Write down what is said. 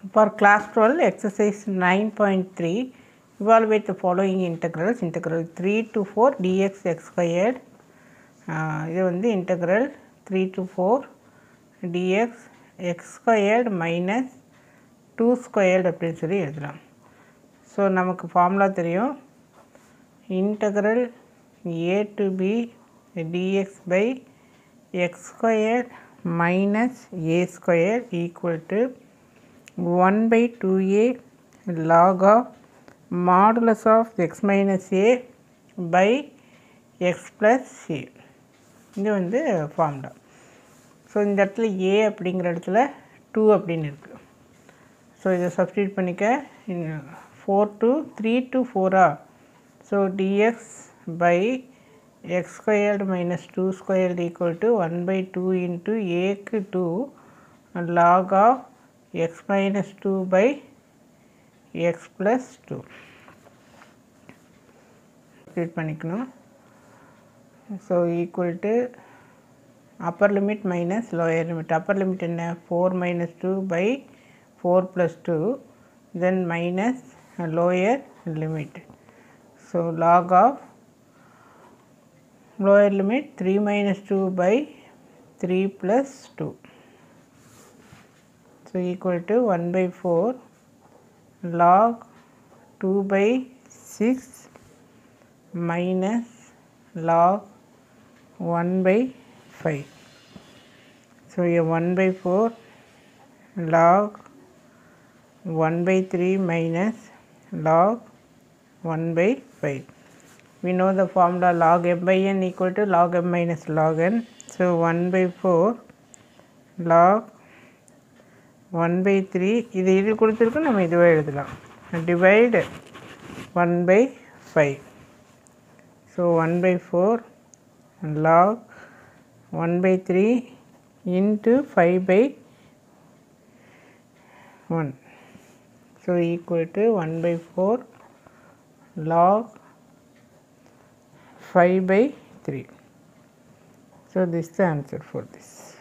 For class 12, exercise 9.3, evaluate the following integrals. Integral 3 to 4 dx x squared. ஆஹ் இது வந்து integral 3 to 4 dx x squared minus 2 squared அப்படின்னு சொல்லி எழுதலாம் so நமக்கு formula தெரியும் integral a to b dx by x squared minus a squared equal to 1 by 2a log of modulus of x minus a by x plus c இது வந்து formula so இந்த இடத்துல a அப்படிங்கிற இடத்துல two அப்படின்னு இருக்குது so இதை substitute பண்ணிக்க ஃபோர் டு த்ரீ டு ஃபோரா so d x by x squared minus two squared equal to one by two into ஏக்கு two log of x minus two by x plus two substitute பண்ணிக்கணும் so equal to upper limit minus lower limit upper limit என்ன four minus two by four plus two then minus lower limit so log of lower limit 3 minus 2 by 3 plus 2 so equal to 1 by 4 log 2 by 6 minus log 1 by 5 so here 1 by 4 log 1 by 3 minus log 1 by 5 we know the formula log m by n equal to log m minus log n. So 1 by 4 log 1 by 3 இது இது கொடுத்துருக்கு நம்ம இதுவே எழுதலாம் divide one by five so one by four log one by three into five by one so equal to one by four log 5 by 3. So, this is the answer for this.